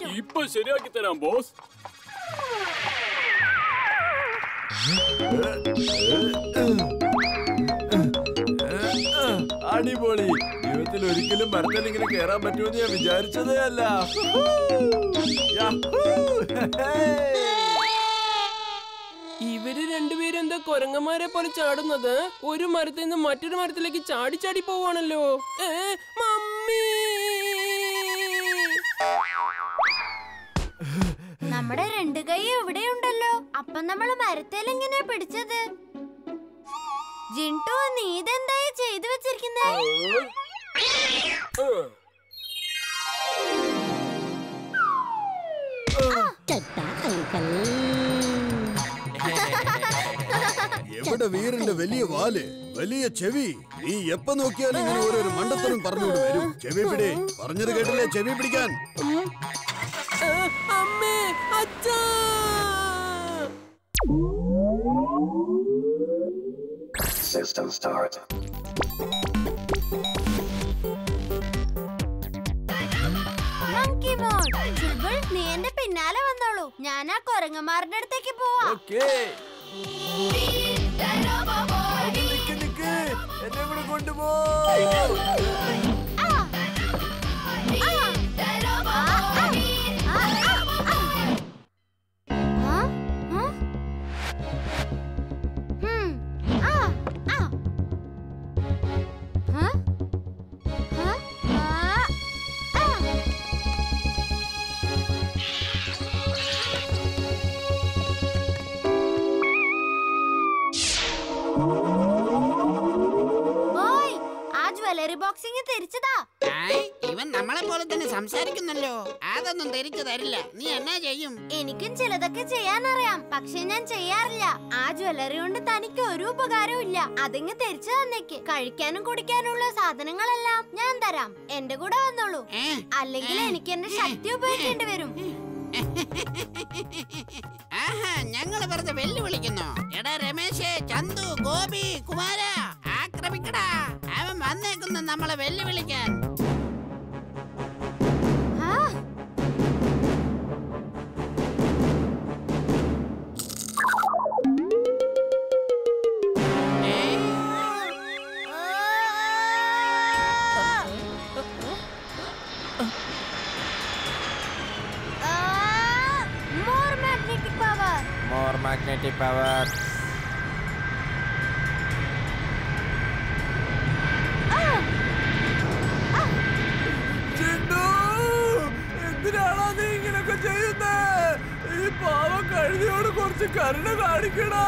ഇപ്പൊ ശരിയാക്കി തരാം ബോസ് അടിപൊളി ജീവിതത്തിൽ ഒരിക്കലും മരത്തിൽ ഇങ്ങനെ കേറാൻ പറ്റുമെന്ന് ഞാൻ വിചാരിച്ചതേ അല്ല യാഹൂ! ഇവര് രണ്ടുപേരും എന്താ കൊരങ്ങന്മാരെ പോലെ ചാടുന്നത് ഒരു മരത്തിൽ നിന്ന് മറ്റൊരു മരത്തിലേക്ക് ചാടി ചാടി പോവാണല്ലോ ഏ, മമ്മി നമ്മുടെ രണ്ട് കൈ ഇവിടെയുണ്ടല്ലോ അപ്പം നമ്മള് മരത്തേൽ എങ്ങനെയാ പിടിച്ചത് ജിൻടു നീ ഇതെന്തായി ചെയ്തു വെച്ചിരിക്കുന്നേ എവിടെ വീരന്റെ വലിയ വാല് വലിയ ചെവി നീ എപ്പ നോക്കിയാലും ഇങ്ങനെ ഓരോരോ മണ്ടത്തരം പറഞ്ഞുകൊണ്ട് വരും ചെവി പിടി പറഞ്ഞത് കേട്ടില്ലേ ചെവി പിടിക്കാൻ ഏ, അമ്മേ അച്ഛാ System start. Monkey mode. Chulbul, നീ എന്റെ പിന്നാലെ വന്നോളൂ ഞാൻ ആ കൊരങ്ങന്മാരുടെ അടുത്തേക്ക് പോവാ ഓക്കേ നിക്ക് നിക്ക് എന്നെ കൂടെ കൊണ്ടുപോ ആ. ആ. ആ, ആ. ആ, ആ, ആ. ആ? ആ? ഹും. ആ, ആ. ആ? ആ? ആ, ആ. ഓയ് ആ ജ്വല്ലറി ബോക്സിങ് തിരിച്ചതാ ആയ്, ഇവൻ നമ്മളെ പോലെ തന്നെ സംസാരിക്കുന്നല്ലോ അതൊന്നും ധരിച്ചു തരില്ല നീ എന്നാ ചെയ്യും എനിക്കും ചിലതൊക്കെ ചെയ്യാനറിയാം പക്ഷെ ഞാൻ ചെയ്യാറില്ല ആ ജ്വല്ലറി കൊണ്ട് തനിക്ക് ഒരു ഉപകാരവും ഇല്ല അതിങ്ങ് തിരിച്ചു തന്നേക്ക് കഴിക്കാനും കുടിക്കാനുള്ള സാധനങ്ങളെല്ലാം ഞാൻ തരാം എന്റെ കൂടെ വന്നോളൂ ഏ? അല്ലെങ്കിൽ എനിക്ക് എന്റെ ശക്തി ഉപയോഗിക്കേണ്ടി വരും ആഹാ ഞങ്ങള് വെറുതെ വെല്ലുവിളിക്കുന്നു എടാ രമേശ് ചന്തു ഗോപി കുമാര ആക്രമിക്കടാ അവൻ വന്നേക്കുന്നു നമ്മളെ വെല്ലുവിളിക്കാൻ ആ, ഏ? ആ, more magnetic power. More magnetic power ആ, ചിണ്ടു എന്തിനാണോ നീ ഇങ്ങനൊക്കെ ചെയ്യുന്നേ ഈ പാവം കഴുതിയോട് കുറച്ച് കരുണ കാണിക്കടാ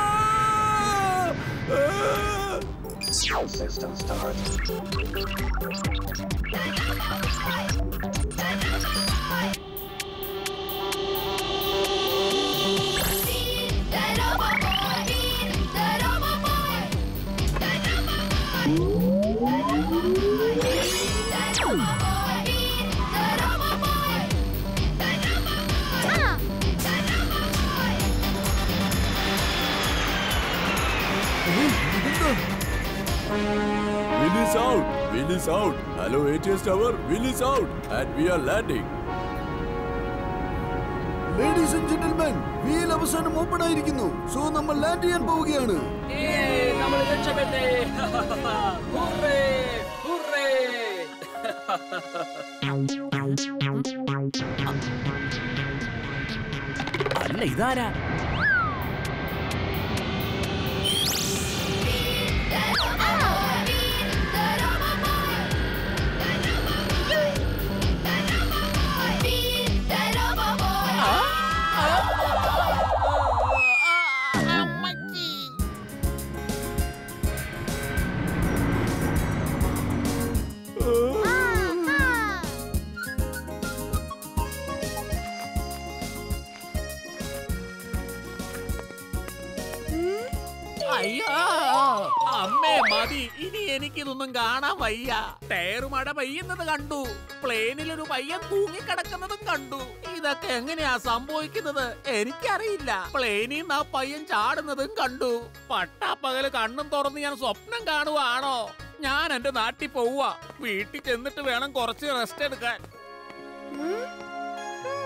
System start. ആ. Will is out. Will is out. Hello, ATS Tower. Will is out. And we are landing. Ladies and gentleman wheel അവസാനം ഓപ്പൺ ആയിരിക്കുന്നു സോ നമ്മൾ ലാൻഡ് ചെയ്യാൻ പോവുകയാണ് നമ്മൾ രക്ഷപ്പെട്ടേ ഹുറേ ഹുറേ അല്ല ഇതാരാ ആ, അയ്യോ അമ്മേ മതി ഇനി എനിക്കിതൊന്നും കാണാൻ വയ്യ ടയറ് മഴ പെയ്യുന്നത് കണ്ടു പ്ലെയിനിൽ ഒരു പയ്യൻ തൂങ്ങിക്കിടക്കുന്നതും കണ്ടു ഇതൊക്കെ എങ്ങനെയാ സംഭവിക്കുന്നത് എനിക്കറിയില്ല പ്ലെയിനിൽ നിന്ന് ആ പയ്യൻ ചാടുന്നതും കണ്ടു പട്ടാപ്പകല് കണ്ണും തുറന്ന് ഞാൻ സ്വപ്നം കാണുവാണോ ഞാൻ എന്റെ നാട്ടിൽ പോവുക വീട്ടിൽ ചെന്നിട്ട് വേണം കുറച്ച് റെസ്റ്റ് എടുക്കാൻ ഉം,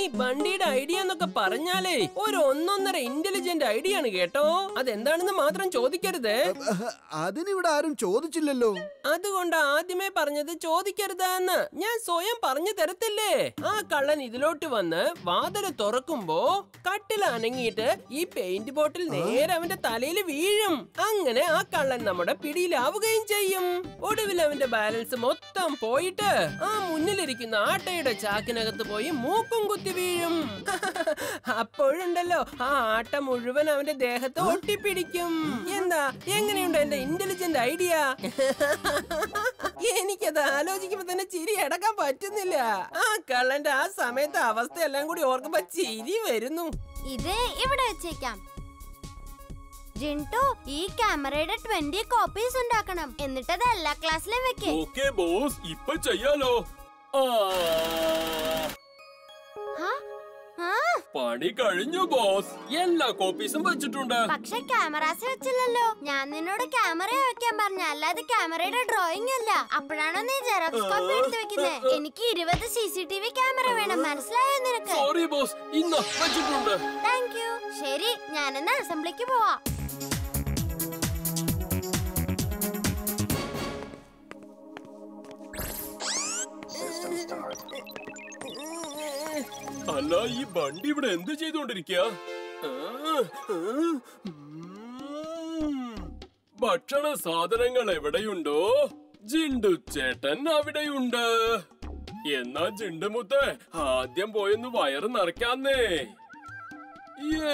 ബണ്ടിയുടെ ഐഡിയ എന്നൊക്കെ പറഞ്ഞാലേ ഒരു ഒന്നൊന്നര ഇന്റലിജന്റ് ഐഡിയ ആണ് കേട്ടോ അതെന്താണെന്ന് മാത്രം ചോദിക്കരുത് അതിനിവിടെ ആരും ചോദിച്ചില്ലല്ലോ അതുകൊണ്ട് ആദ്യമേ പറഞ്ഞത് ചോദിക്കരുതെന്ന് ഞാൻ സ്വയം പറഞ്ഞു തരത്തില്ലേ ആ കള്ളൻ ഇതിലോട്ട് വന്ന് വാതില് തുറക്കുമ്പോ കട്ടിൽ അനങ്ങിയിട്ട് ഈ പെയിന്റ് ബോട്ടിൽ നേരെ അവന്റെ തലയിൽ വീഴും അങ്ങനെ ആ കള്ളൻ നമ്മുടെ പിടിയിലാവുകയും ചെയ്യും ഒടുവിൽ അവന്റെ ബാലൻസ് മൊത്തം പോയിട്ട് ആ മുന്നിലിരിക്കുന്ന ആട്ടയുടെ ചാക്കിനകത്ത് പോയി മൂക്കും കുത്തി വീഴും അപ്പോഴുണ്ടല്ലോ ആ ആട്ട മുഴുവൻ അവന്റെ ദേഹത്ത് ഒട്ടിപ്പിടിക്കും എന്താ എങ്ങനെയുണ്ട് എന്റെ ഇന്റലിജന്റ് ഐഡിയ എനിക്കത് ആലോചിക്കുമ്പോ തന്നെ ചിരി അടക്കാൻ പറ്റുന്നില്ല ആ കള്ളന്റെ ആ സമയത്തെ അവസ്ഥയെല്ലാം കൂടി ഓർക്കുമ്പോ ചിരി വരുന്നു ഇത് ഇവിടെ വെച്ചേക്കാം ജിൻടു ഈ ക്യാമറയുടെ ട്വന്റി കോപ്പീസ് ഉണ്ടാക്കണം എന്നിട്ട് അത് എല്ലാ ക്ലാസ്സിലും വെക്കേ ഓക്കെ ബോസ് ഇപ്പൊ ചെയ്യാലോ ആ, ഹാ? ആ, പണി കഴിഞ്ഞു ബോസ് എല്ലാ കോപ്പീസും വെച്ചിട്ടുണ്ട് പക്ഷെ ക്യാമറാസ് വെച്ചില്ലല്ലോ ഞാൻ നിന്നോട് ക്യാമറ വെക്കാൻ പറഞ്ഞ അല്ലാതെ ക്യാമറയുടെ ഡ്രോയിങ് അല്ല അപ്പോഴാണോ നീ ജെറോക്സ് കോപ്പി എടുത്ത് വെക്കുന്നത് എനിക്ക് ഇരുപത് C C T V camera വേണം മനസ്സിലായോ നിനക്ക് സോറി ബോസ് ഇന്ന് വെച്ചിട്ടുണ്ട് താങ്ക് യു ശരി ഞാനെന്ന് അസംബ്ലിക്ക് പോവാ System start. അല്ല ഈ വണ്ടി ഇവിടെ എന്ത് ചെയ്തോണ്ടിരിക്കുക ഭക്ഷണ സാധനങ്ങൾ എവിടെയുണ്ടോ ജിണ്ടു ചേട്ടൻ അവിടെയുണ്ട് എന്നാ ജിണ്ടുമുത്ത് ആദ്യം പോയൊന്ന് വയറ് നിറയ്ക്കാന്നേ യേ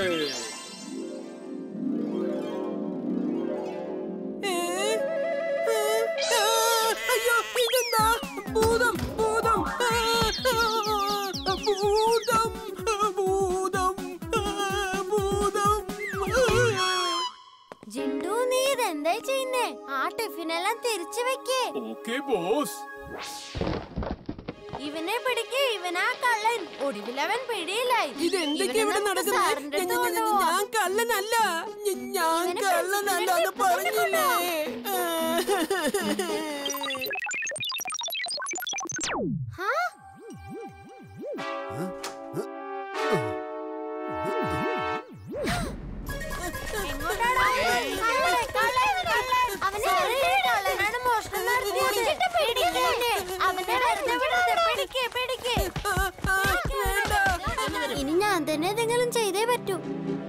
ഏ? ഏ? ആ, അയ്യോ ഇതെന്താ ഭൂതം ഭൂതം ആ, ആ, ഭൂതം ഭൂതം ആ, ഭൂതം ആ. ജിൻഡു നീ ഇതെന്താ ചെയ്യുന്നേ ആ ടിഫിനെല്ലാം തിരിച്ചു വെക്കേ ഓക്കെ ബോസ് ഇവനെ പിടിക്ക് ഇവനാ കള്ളൻ ഒടുവിലവൻ പിടിയിലായി ഇതെന്തൊക്കെ ഇവിടെ ഇവനെ നമുക്ക് സാറിന്റെ നടക്കുന്നത് അടുത്ത് ഞാൻ- കൊണ്ടുപോവാം. ഞാൻ കള്ളനല്ല ഞ- ഞാൻ ഇവനെ കള്ളനല്ല എന്ന് പ്രസിഡന്റ് പറഞ്ഞില്ലേ ഹാ? എങ്ങോട്ടാടാ? കള്ളൻ, കള്ളൻ, കള്ളൻ. അവനെ അറിയില്ല, കള്ളനാണ് മോഷണം നടത്തിയത്. പിടിക്ക് അവനെ. അവനെ വെറുതെ വിടരുത്. പിടിക്ക്, പിടിക്ക്. ഇനി ഞാൻ തന്നെ എന്തെങ്കിലും ചെയ്തേ പറ്റൂ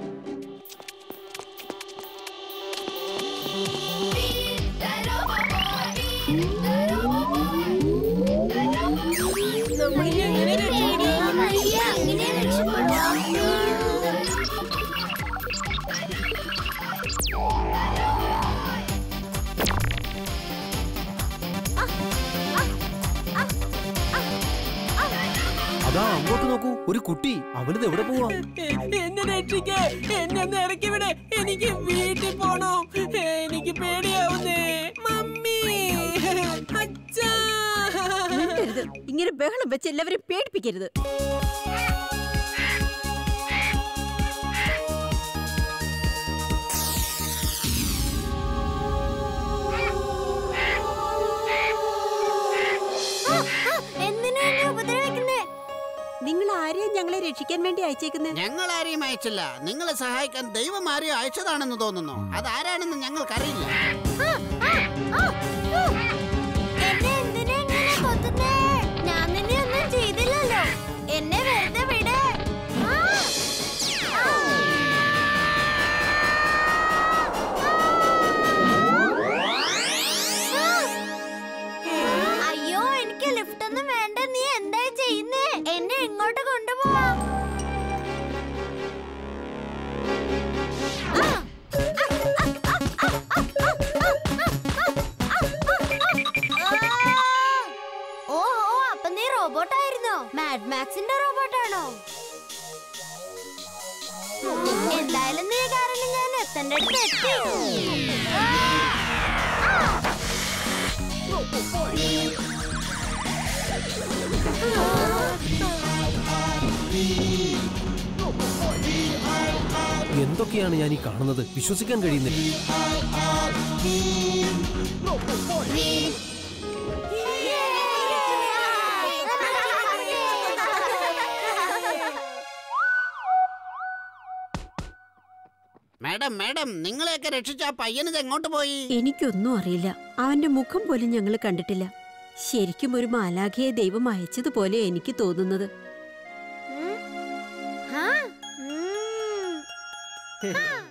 നമ്മളിനി എങ്ങനെ രക്ഷപ്പെടും? അതാ അങ്ങോട്ട് നോക്കൂ ഒരു കുട്ടി അവനിത് എവിടെ പോവാ എന്നെ രക്ഷിക്കേ എന്നെ ഒന്ന് ഇറക്കി വിടെ എനിക്ക് വീട്ടിൽ പോണം എനിക്ക് പേടിയാവുന്നേ മമ്മി അച്ഛാ മിണ്ടരുത്. ഇങ്ങനെ ബഹളം വെച്ച് എല്ലാവരും പേടിപ്പിക്കരുത് എന്തിനാ എന്നെ ഉപദ്രവിക്കുന്നേ നിങ്ങൾ ആരെയും ഞങ്ങളെ രക്ഷിക്കാൻ വേണ്ടി അയച്ചേക്കുന്നത് ഞങ്ങൾ ആരെയും അയച്ചില്ല നിങ്ങളെ സഹായിക്കാൻ ദൈവം ആരെയും അയച്ചതാണെന്ന് തോന്നുന്നു അതാരാണെന്ന് ഞങ്ങൾക്കറിയില്ല ആ, ആ, ആ, ആ. എന്നെ എന്തിനാ ഇങ്ങനെ കൊത്തുന്നേ? ഞാൻ നിന്നെ ഒന്നും ചെയ്തില്ലല്ലോ. എന്നെ വെറുതെ വിട്. ആ, ആ. ആ. അയ്യോ എനിക്ക് ലിഫ്റ്റ് ഒന്നും വേണ്ട നീ എന്താ ചെയ്യുന്നേ എന്നെ ഇങ്ങോട്ട് കൊണ്ടുപോവാ ഓഹോ അപ്പൊ നീ റോബോട്ടായിരുന്നോ മാഡ് മാക്സിന്റെ റോബോട്ടാണോ എന്തായാലും നീ കാരണം ഞാൻ എത്തേണ്ട അടുത്ത് എത്തി ആ! ആ! എന്തൊക്കെയാണ് ഞാൻ ഈ കാണുന്നത് വിശ്വസിക്കാൻ കഴിയുന്നില്ല മാഡം മാഡം നിങ്ങളെയൊക്കെ രക്ഷിച്ച ആ പയ്യനിത് എങ്ങോട്ട് പോയി എനിക്കൊന്നും അറിയില്ല അവന്റെ മുഖം പോലും ഞങ്ങൾ കണ്ടിട്ടില്ല ശരിക്കും ഒരു മാലാഖയെ ദൈവം അയച്ചതുപോലെ എനിക്ക് തോന്നുന്നത് ഹാ? ഉം. ഹാ.